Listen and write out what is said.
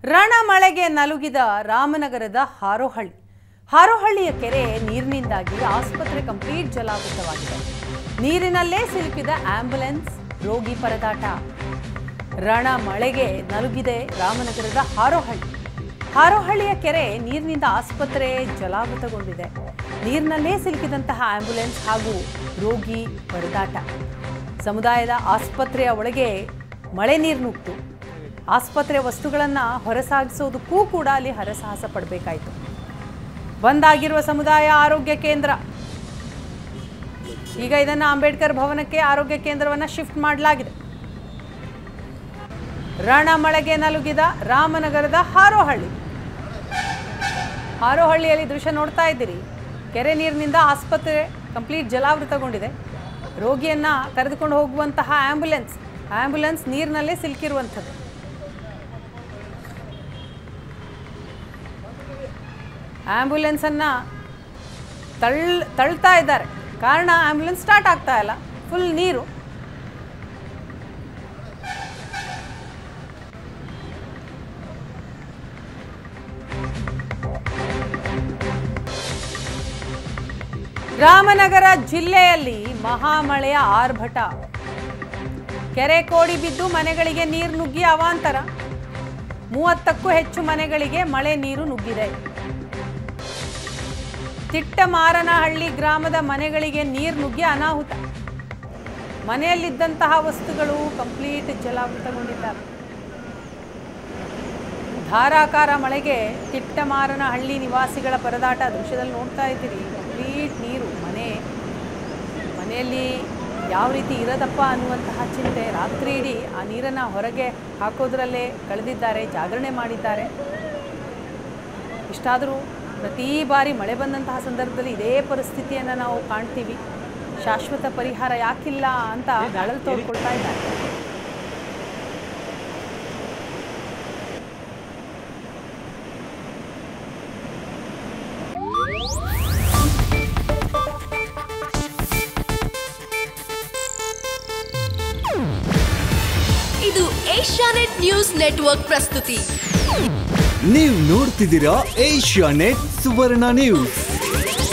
ರಣ ಮಳೆಗೆ ನಲುಗಿದ ರಾಮನಗರದ ಹಾರೋಹಳ್ಳಿ ಹಾರೋಹಳ್ಳಿಯ ಕೆರೆ ನೀರಿನಿಂದಾಗಿ ಆಸ್ಪತ್ರೆ ಕಂಪ್ಲೀಟ್ ಜಲಾವೃತವಾಗಿದೆ ನೀರಿನಲ್ಲೇ ಸಿಲುಕಿದ ಆಂಬ್ಯುಲೆನ್ಸ್ ರೋಗಿ ಪರದಾಟ ರಣ ಮಳೆಗೆ ನಲುಗಿದೆ ರಾಮನಗರದ ಹಾರೋಹಳ್ಳಿ ಹಾರೋಹಳ್ಳಿಯ ಕೆರೆ ನೀರಿನಿಂದ ಆಸ್ಪತ್ರೆ ಜಲಾವೃತಗೊಂಡಿದೆ ನೀರಿನಲ್ಲೇ ಸಿಲುಕಿದಂತಹ ಆಂಬ್ಯುಲೆನ್ಸ್ ಹಾಗೂ ರೋಗಿ ಪರದಾಟ ಸಮುದಾಯದ ಆಸ್ಪತ್ರೆಯ ಒಳಗೆ ಮಳೆ ನೀರು ನುಗ್ತು ಆಸ್ಪತ್ರೆ ವಸ್ತುಗಳನ್ನು ಹೊರಸಾಗಿಸೋದಕ್ಕೂ ಕೂಡ ಅಲ್ಲಿ ಹರಸಾಹಸ ಪಡಬೇಕಾಯಿತು ಬಂದಾಗಿರುವ ಸಮುದಾಯ ಆರೋಗ್ಯ ಕೇಂದ್ರ ಈಗ ಇದನ್ನು ಅಂಬೇಡ್ಕರ್ ಭವನಕ್ಕೆ ಆರೋಗ್ಯ ಕೇಂದ್ರವನ್ನು ಶಿಫ್ಟ್ ಮಾಡಲಾಗಿದೆ ರಣ ಮಳೆಗೆ ನಲುಗಿದ ರಾಮನಗರದ ಹಾರೋಹಳ್ಳಿ ಹಾರೋಹಳ್ಳಿಯಲ್ಲಿ ದೃಶ್ಯ ನೋಡ್ತಾ ಇದ್ದೀರಿ ಕೆರೆ ನೀರಿನಿಂದ ಆಸ್ಪತ್ರೆ ಕಂಪ್ಲೀಟ್ ಜಲಾವೃತಗೊಂಡಿದೆ ರೋಗಿಯನ್ನ ಕರೆದುಕೊಂಡು ಹೋಗುವಂತಹ ಆಂಬ್ಯುಲೆನ್ಸ್ ಆಂಬ್ಯುಲೆನ್ಸ್ ನೀರಿನಲ್ಲೇ ಸಿಲುಕಿರುವಂಥದ್ದು ಆಂಬ್ಯುಲೆನ್ಸನ್ನು ತಳ್ ತಳ್ತಾ ಇದ್ದಾರೆ ಕಾರಣ ಆಂಬ್ಯುಲೆನ್ಸ್ ಸ್ಟಾರ್ಟ್ ಆಗ್ತಾ ಇಲ್ಲ ಫುಲ್ ನೀರು ರಾಮನಗರ ಜಿಲ್ಲೆಯಲ್ಲಿ ಮಹಾಮಳೆಯ ಆರ್ಭಟ ಕೆರೆ ಕೋಡಿ ಬಿದ್ದು ಮನೆಗಳಿಗೆ ನೀರು ನುಗ್ಗಿ ಅವಾಂತರ ಮೂವತ್ತಕ್ಕೂ ಹೆಚ್ಚು ಮನೆಗಳಿಗೆ ಮಳೆ ನೀರು ನುಗ್ಗಿದೆ ತಿಟ್ಟಮಾರನಹಳ್ಳಿ ಗ್ರಾಮದ ಮನೆಗಳಿಗೆ ನೀರು ನುಗ್ಗಿ ಅನಾಹುತ ಮನೆಯಲ್ಲಿದ್ದಂತಹ ವಸ್ತುಗಳು ಕಂಪ್ಲೀಟ್ ಜಲಾವೃತಗೊಂಡಿದ್ದಾವೆ ಧಾರಾಕಾರ ಮಳೆಗೆ ತಿಟ್ಟಮಾರನಹಳ್ಳಿ ನಿವಾಸಿಗಳ ಪರದಾಟ ದೃಶ್ಯದಲ್ಲಿ ನೋಡ್ತಾ ಇದ್ದೀರಿ ಕಂಪ್ಲೀಟ್ ನೀರು ಮನೆ ಮನೆಯಲ್ಲಿ ಯಾವ ರೀತಿ ಇರೋದಪ್ಪ ಅನ್ನುವಂತಹ ಚಿಂತೆ ರಾತ್ರಿ ಇಡೀ ಆ ನೀರನ್ನು ಹೊರಗೆ ಹಾಕೋದ್ರಲ್ಲೇ ಕಳೆದಿದ್ದಾರೆ ಜಾಗರಣೆ ಮಾಡಿದ್ದಾರೆ ಇಷ್ಟಾದರೂ ಪ್ರತಿ ಬಾರಿ ಮಳೆ ಬಂದಂತಹ ಸಂದರ್ಭದಲ್ಲಿ ಇದೇ ಪರಿಸ್ಥಿತಿಯನ್ನು ನಾವು ಕಾಣ್ತೀವಿ ಶಾಶ್ವತ ಪರಿಹಾರ ಯಾಕಿಲ್ಲ ಅಂತ ಗಾಳಲ್ಲಿ ತೋಡ್ಕೊಳ್ತಾ ಇದ್ದಾರೆ ಇದು ಏಷ್ಯಾನೆಟ್ ನ್ಯೂಸ್ ನೆಟ್ವರ್ಕ್ ಪ್ರಸ್ತುತಿ ನೀವು ನೋಡ್ತಿದ್ದೀರಾ ಏಷ್ಯಾ ನೆಟ್ ಸುವರ್ಣ ನ್ಯೂಸ್